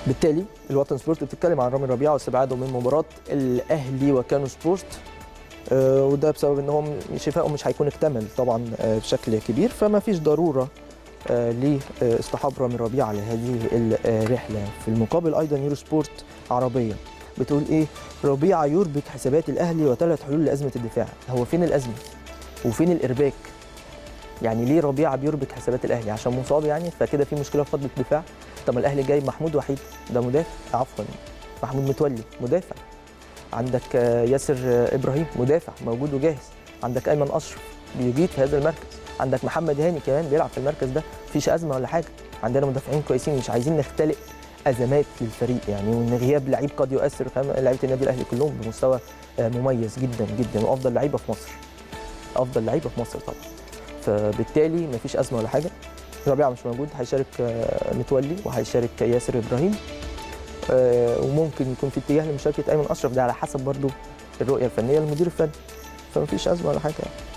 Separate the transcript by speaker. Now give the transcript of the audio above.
Speaker 1: بالتالي الوطن سبورت بتتكلم عن رامي ربيعه واستبعاده من مباراه الاهلي وكانو سبورت آه، وده بسبب ان هو م- شفائه مش هيكون اكتمل طبعا آه، بشكل كبير فما فيش ضروره آه، لاصطحاب رامي ربيعه لهذه الرحله في المقابل ايضا يورو سبورت عربيه بتقول ايه ربيعه يربك حسابات الاهلي وثلاث حلول لازمه الدفاع هو فين الازمه وفين الارباك يعني ليه ربيعه بيربك حسابات الاهلي عشان مصاب يعني فكده في مشكله في خط الدفاع طب ما الاهلي جايب محمود وحيد ده مدافع عفوا محمود متولي مدافع عندك آه، ياسر آه، ابراهيم مدافع موجود وجاهز عندك ايمن اشرف بيجيد في هذا المركز عندك محمد هاني كمان بيلعب في المركز ده مفيش ازمه ولا حاجه عندنا مدافعين كويسين مش عايزين نختلق ازمات للفريق يعني وان غياب لعيب قد يؤثر كمان لعيبه النادي الاهلي كلهم بمستوى آه، مميز جدا جدا وافضل لعيبه في مصر افضل لعيبه في مصر طبعا فبالتالي مفيش ازمه ولا حاجه ربيعه مش موجود هيشارك آه، متولي وهيشارك ياسر ابراهيم آه، وممكن يكون في اتجاه لمشاركه ايمن اشرف ده على حسب برضو الرؤيه الفنيه للمدير الفني فمفيش ازمه ولا حاجه